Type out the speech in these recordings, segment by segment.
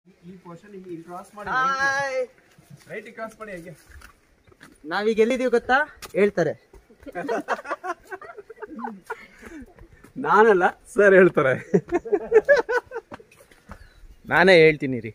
ಈ ಪೋರ್ಷನ್ ಇಲ್ಲಿ ಕ್ರಾಸ್ ಮಾಡಿ ಹಾಯ್ ರೈಟ್ ಕ್ರಾಸ್ ಮಾಡಿ ಹೇಗೆ ನಾವೀಗ ಎಲ್ಲಿದೀವಿ ಗೊತ್ತಾ ಹೇಳ್ತಾರೆ ನಾನಲ್ಲ ಸರ್ ಹೇಳ್ತಾರೆ ನಾನೇ ಹೇಳ್ತೀನಿ ರೀ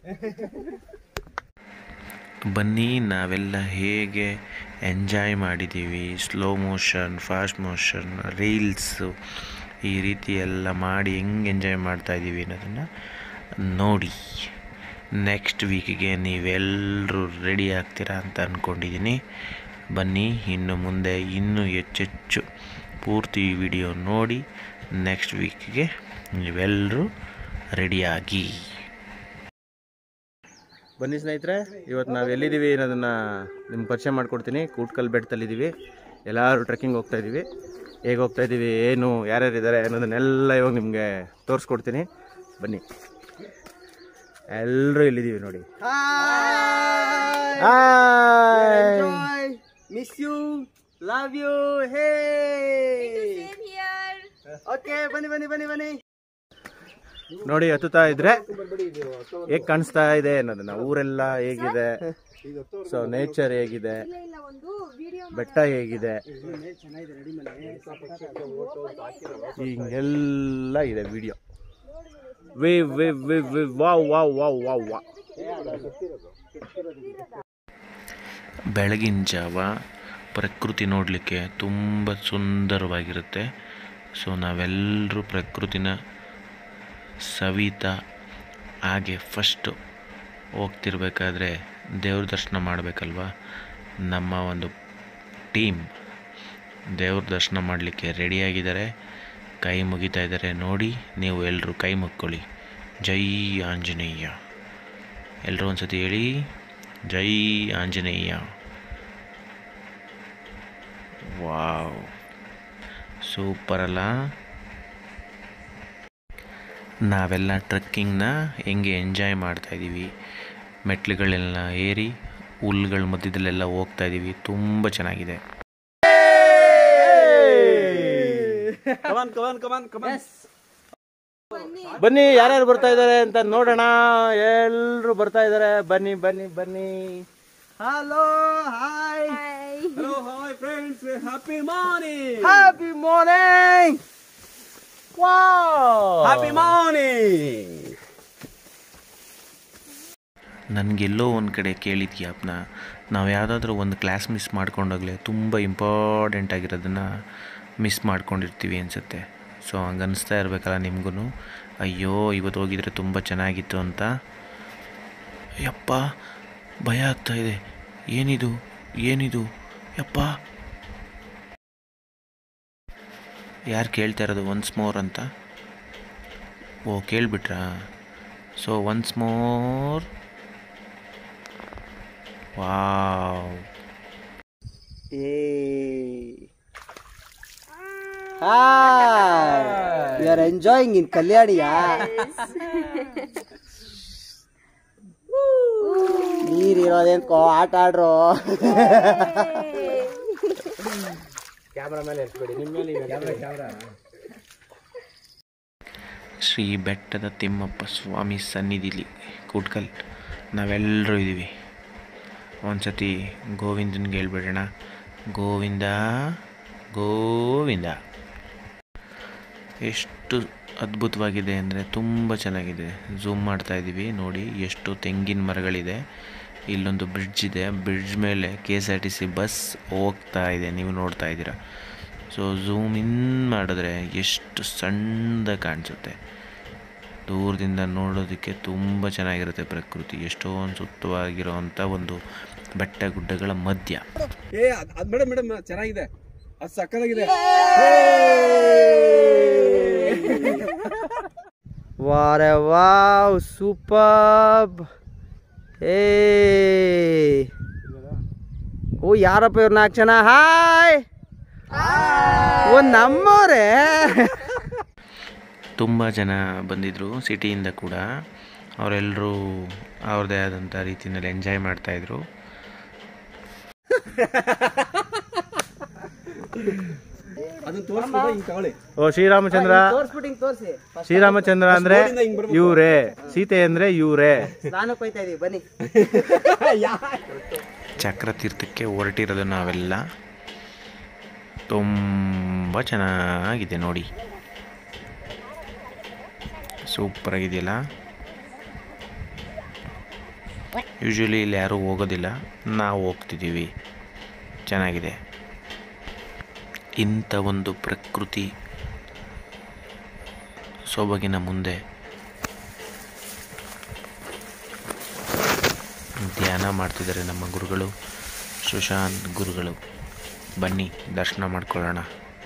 ಬನ್ನಿ ನಾವೆಲ್ಲ ಹೇಗೆ ಎಂಜಾಯ್ ಮಾಡಿದ್ದೀವಿ slow motion fast motion reels ಈ ರೀತಿ ಎಲ್ಲ ಮಾಡಿ ಹೆಂಗೆ ಎಂಜಾಯ್ ಮಾಡ್ತಾ ಇದ್ದೀವಿ ಅನ್ನೋದನ್ನು ನೋಡಿ ನೆಕ್ಸ್ಟ್ ವೀಕಿಗೆ ನೀವೆಲ್ಲರೂ ರೆಡಿ ಆಗ್ತೀರಾ ಅಂತ ಅಂದ್ಕೊಂಡಿದ್ದೀನಿ ಬನ್ನಿ ಇನ್ನು ಮುಂದೆ ಇನ್ನೂ ಹೆಚ್ಚೆಚ್ಚು ಪೂರ್ತಿ ವಿಡಿಯೋ ನೋಡಿ ನೆಕ್ಸ್ಟ್ ವೀಕಿಗೆ ನೀವೆಲ್ಲರೂ ರೆಡಿಯಾಗಿ ಬನ್ನಿ ಸ್ನೇಹಿತರೆ ಇವತ್ತು ನಾವು ಎಲ್ಲಿದ್ದೀವಿ ಅನ್ನೋದನ್ನ ನಿಮ್ಗೆ ಪರಿಚಯ ಮಾಡ್ಕೊಡ್ತೀನಿ ಕೂಟ್ಕಲ್ ಬೆಟ್ಟದಲ್ಲಿದ್ದೀವಿ ಎಲ್ಲರೂ ಟ್ರೆಕ್ಕಿಂಗ್ ಹೋಗ್ತಾ ಇದ್ದೀವಿ ಹೇಗೆ ಹೋಗ್ತಾ ಇದ್ದೀವಿ ಏನು ಯಾರ್ಯಾರು ಇದ್ದಾರೆ ಅನ್ನೋದನ್ನೆಲ್ಲ ಇವಾಗ ನಿಮಗೆ ತೋರಿಸ್ಕೊಡ್ತೀನಿ ಬನ್ನಿ ಎಲ್ಲರೂ ಇಲ್ಲಿದ್ದೀವಿ ನೋಡಿ miss you love you hey okay ಬನ್ನಿ ಬನ್ನಿ ಬನ್ನಿ ಬನ್ನಿ ನೋಡಿ ಹತ್ತುತ್ತಾ ಇದ್ರೆ ಹೇಗ್ ಕಾಣಿಸ್ತಾ ಇದೆ ಅನ್ನೋದನ್ನ ಊರೆಲ್ಲ ಹೇಗಿದೆ ಸೊ ನೇಚರ್ ಹೇಗಿದೆ ಬೆಟ್ಟ ಹೇಗಿದೆ ಹಿಂಗೆಲ್ಲ ಇದೆ ವಿಡಿಯೋ ವಿ ವಿ ವಿ ವಿ ವಾವ್ ವಾವ್ ವಾವ್ ವಾವ್ ವಾ ಬೆಳಗಿನ ಜಾವ ಪ್ರಕೃತಿ ನೋಡಲಿಕ್ಕೆ ತುಂಬ ಸುಂದರವಾಗಿರುತ್ತೆ ಸೊ ನಾವೆಲ್ಲರೂ ಪ್ರಕೃತಿನ ಸವಿತಾ ಹಾಗೆ ಫಸ್ಟು ಹೋಗ್ತಿರ್ಬೇಕಾದ್ರೆ ದೇವ್ರ ದರ್ಶನ ಮಾಡಬೇಕಲ್ವಾ ನಮ್ಮ ಒಂದು ಟೀಮ್ ದೇವ್ರ ದರ್ಶನ ಮಾಡಲಿಕ್ಕೆ ರೆಡಿಯಾಗಿದ್ದಾರೆ ಕೈ ಮುಗಿತಾ ಇದ್ದಾರೆ ನೋಡಿ ನೀವು ಎಲ್ಲರೂ ಕೈ ಮುಕ್ಕೊಳ್ಳಿ ಜೈ ಆಂಜನೇಯ ಎಲ್ಲರೂ ಒಂದ್ಸತಿ ಹೇಳಿ ಜೈ ಆಂಜನೇಯ ವಾವ್ ಸೂಪರ್ ಅಲ್ಲ ನಾವೆಲ್ಲ ಟ್ರೆಕ್ಕಿಂಗ್ನ ಹೆಂಗೆ ಎಂಜಾಯ್ ಮಾಡ್ತಾ ಇದ್ದೀವಿ ಮೆಟ್ಲುಗಳೆಲ್ಲ ಏರಿ ಹುಲ್ಗಳ ಮಧ್ಯದಲ್ಲೆಲ್ಲ ಹೋಗ್ತಾ ಇದ್ದೀವಿ ತುಂಬ ಚೆನ್ನಾಗಿದೆ ಕಮಾನ್ ಕಮಾನ್ ಕಮಾನ್ ಕಮಾನ್ ಬನ್ನಿ ಯಾರ್ಯಾರು ಬರ್ತಾ ಇದ್ದಾರೆ ಅಂತ ನೋಡೋಣ ಎಲ್ರು ಬರ್ತಾ ಇದ್ದಾರೆ ಬನ್ನಿ ಬನ್ನಿ ಬನ್ನಿ hello hi hello hi friends happy morning happy morning wow happy morning ನನಗೆಲ್ಲೋ ಒಂದು ಕಡೆ ಕೇಳಿದ್ಯಾಪ್ನ ನಾವು ಯಾವುದಾದ್ರೂ ಒಂದು ಕ್ಲಾಸ್ ಮಿಸ್ ಮಾಡ್ಕೊಂಡೋಗ್ಲೆ ತುಂಬ ಇಂಪಾರ್ಟೆಂಟ್ ಆಗಿರೋದನ್ನು ಮಿಸ್ ಮಾಡ್ಕೊಂಡಿರ್ತೀವಿ ಅನಿಸುತ್ತೆ ಸೊ ಹಂಗೆ ಅನಿಸ್ತಾ ಇರಬೇಕಲ್ಲ ನಿಮಗೂ ಅಯ್ಯೋ ಇವತ್ತು ಹೋಗಿದ್ರೆ ತುಂಬ ಚೆನ್ನಾಗಿತ್ತು ಅಂತ ಯಪ್ಪ ಭಯ ಆಗ್ತಾ ಇದೆ ಏನಿದು ಏನಿದು ಯಪ್ಪ ಯಾರು ಕೇಳ್ತಾ ಇರೋದು ಒನ್ಸ್ ಮೋರ್ ಅಂತ ಓ ಕೇಳಿಬಿಟ್ರಾ so once more wow Hi. We are enjoying in Kalyaniya. ನೀರಿರೋದೇನ್ಕೋ ಆಟ ಆಡ್ರು ಕ್ಯಾಮ್ರಾ ಮೇಲೆ ಎತ್ಬೇಡಿ ನಿಮ್ಮ ಮೇಲೆ ಕ್ಯಾಮ್ರಾ ಶ್ರೀ ಬೆಟ್ಟದ ತಿಮ್ಮಪ್ಪ ಸ್ವಾಮಿ ಸನ್ನಿಧಿಲಿ ಕೂಟ್ಕಲ್ ನಾವೆಲ್ಲರೂ ಇದ್ದೀವಿ ಒಂದ್ಸತಿ ಗೋವಿಂದನ್ಗೆ ಹೇಳ್ಬಿಡೋಣ ಗೋವಿಂದ ಗೋವಿಂದ ಎಷ್ಟು ಅದ್ಭುತವಾಗಿದೆ ಅಂದರೆ ತುಂಬ ಚೆನ್ನಾಗಿದೆ ಝೂಮ್ ಮಾಡ್ತಾ ಇದ್ದೀವಿ ನೋಡಿ ಎಷ್ಟು ತೆಂಗಿನ ಮರಗಳಿದೆ ಇಲ್ಲೊಂದು ಬ್ರಿಡ್ಜ್ ಇದೆ ಬ್ರಿಡ್ಜ್ ಮೇಲೆ K S R T C bus ಹೋಗ್ತಾ ಇದೆ ನೀವು ನೋಡ್ತಾ ಇದ್ದೀರಾ ಸೊ ಝೂಮ್ ಇನ್ ಮಾಡಿದ್ರೆ ಎಷ್ಟು ಸಣ್ಣದಾಗಿ ಕಾಣಿಸುತ್ತೆ ದೂರದಿಂದ ನೋಡೋದಕ್ಕೆ ತುಂಬ ಚೆನ್ನಾಗಿರುತ್ತೆ ಪ್ರಕೃತಿ ಎಷ್ಟೊಂದು ಸುತ್ತವಾಗಿರೋವಂಥ ಒಂದು ಬೆಟ್ಟ ಗುಡ್ಡಗಳ ಮಧ್ಯ ಏ ಅದ್ ಅದ್ ಮೇಡಮ್ ಮೇಡಮ್ ಚೆನ್ನಾಗಿದೆ ಅದು ಸಕ್ಕತ್ತಾಗಿದೆ ವಾರೆ ವಾವ್ ಸೂಪರ್ ಏ ಓ ಯಾರಪ್ಪ ಇವ್ರು ನಾಲ್ಕು ಜನ ಹಾಯ್ ಓ ನಮ್ಮವ್ರೆ ತುಂಬ ಜನ ಬಂದಿದ್ದರು ಸಿಟಿಯಿಂದ ಕೂಡ ಅವರೆಲ್ಲರೂ ಅವ್ರದ್ದೇ ಆದಂಥ ರೀತಿಯಲ್ಲಿ ಎಂಜಾಯ್ ಮಾಡ್ತಾಯಿದ್ರು ಅದನ್ನ ತೋರಿಸ್ಬಿಟ್ಟು ಹಿಂಗ್ ತಗೊಳ್ಳಿ ಓ ಶ್ರೀರಾಮಚಂದ್ರ ತೋರ್ಸ್ಬಿಟ್ಟು ಹಿಂಗ್ ತೋರ್ಸಿ ಶ್ರೀರಾಮಚಂದ್ರ ಅಂದ್ರೆ ರೋಡಿಂದ ಹಿಂಗ್ ಬರ್ಬೇಕು. ಇವ್ರೇ ಸೀತೆ ಅಂದ್ರೆ ಇವ್ರೇ ಸ್ನಾನಕ್ಕೆ ಹೋಯ್ತಾ ಇದೀವಿ ಬನ್ನಿ ಚಕ್ರತೀರ್ಥಕ್ಕೆ ಹೊರಟಿರೋದು ನಾವೆಲ್ಲ ತುಂಬ ಚೆನ್ನಾಗಿದೆ ನೋಡಿ ಸೂಪರ್ ಆಗಿದೆಯಲ್ಲ ಯೂಶ್ವಲಿ ಇಲ್ಲಿ ಯಾರೂ ಹೋಗೋದಿಲ್ಲ ನಾವು ಹೋಗ್ತಿದ್ದೀವಿ ಚೆನ್ನಾಗಿದೆ ಇಂಥ ಒಂದು ಪ್ರಕೃತಿ ಸೊಬಗಿನ ಮುಂದೆ ಧ್ಯಾನ ಮಾಡ್ತಿದ್ದಾರೆ ನಮ್ಮ ಗುರುಗಳು ಸುಶಾಂತ್ ಗುರುಗಳು ಬನ್ನಿ ದರ್ಶನ ಮಾಡ್ಕೊಳ್ಳೋಣ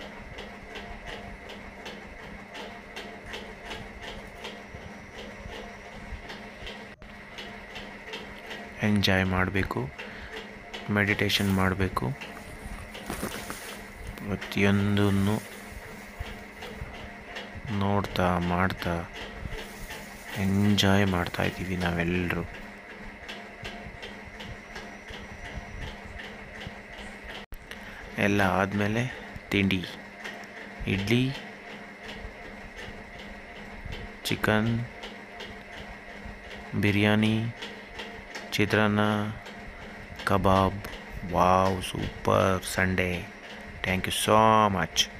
ಎಂಜಾಯ್ ಮಾಡಬೇಕು ಮೆಡಿಟೇಷನ್ ಮಾಡಬೇಕು ಪ್ರತಿಯೊಂದನ್ನು ನೋಡ್ತಾ ಮಾಡ್ತಾ ಎಂಜಾಯ್ ಮಾಡ್ತಾ ಇದ್ದೀವಿ ನಾವೆಲ್ಲರೂ ಎಲ್ಲ ಆದಮೇಲೆ ತಿಂಡಿ ಇಡ್ಲಿ ಚಿಕನ್ ಬಿರಿಯಾನಿ ಚಿತ್ರಾನ್ನ kebab wow super Sunday thank you so much